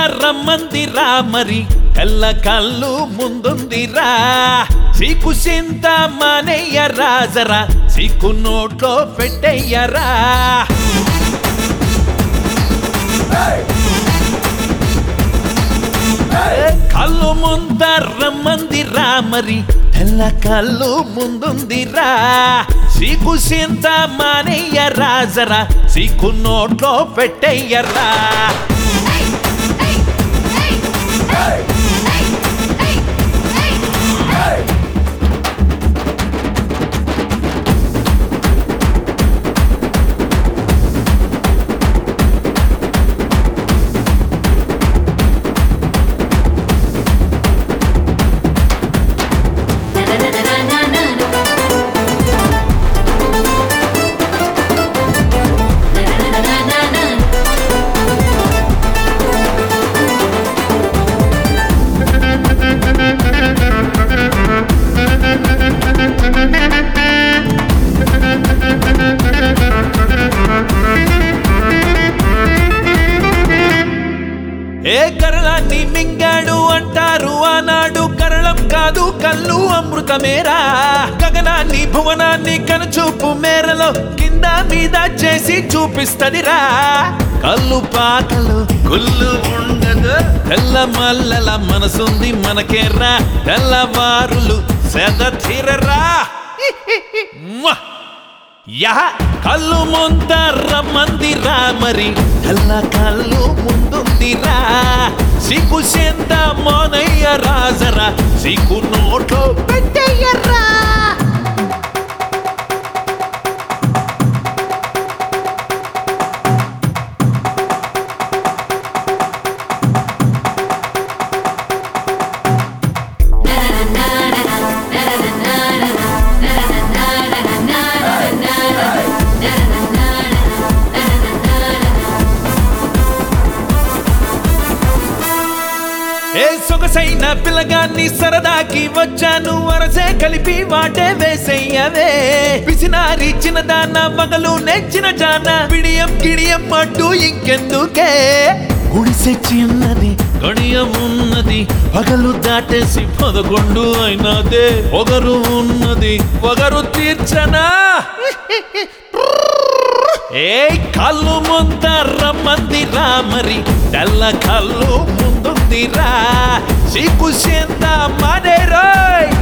రమ్మందిరా మరి తెల్ల కళ్ళు ముందుందిరా సీకు చింత మానయ్య రాజరా సీకు నోట్లో పెట్టయ్యరా కళ్ళు ముంద రమ్మందిరా మరి తెల్ల కళ్ళు ముందుందిరా సీకు చింత మానయ్య రాజరా సీకు నోట్లో పెట్టయ్యరా ఏ కరళాన్ని మింగాడు అంటారు ఆనాడు కరళం కాదు కళ్ళు అమృతమేరా గగనాన్ని భువనాన్ని కనుచూపు మేరలో కింద మీద చేసి చూపిస్తదిరా కళ్ళు పాకలు గుళ్ళు ఉండదు తెల్ల మల్లల మనసుంది మనకేరా తెల్లవారులు సెద తీరరా మ్వా! యహ కళ్ళు ముంద రమ్మందిరా మరి తెల్ల కళ్ళు ముందుందిరా సిగ్గు చెంద మోనయ్య రాజరా సిగ్గు నోట్లో పెట్టయ్యరా ఏ సొగసైన పిల్లగాన్ని సరదాకి వచ్చాను వరసే కలిపి వాటే వేసయ్యవే పిసినారి చిన్నదాన మగలు నెచ్చిన జాన పిడియం గిడియం అంటూ ఇంకెందుకే గుడిసె చిన్నది గడియం ఉన్నది పగలు దాటేసి పదకొండు అయినదే పొగరు ఉన్నది పొగరు తీర్చనా ఏ కళ్ళు ముంద రమ్మందిరా మరి తెల్ల కళ్ళు ముందుందిరా సిగ్గు చెంద మనేరాయ్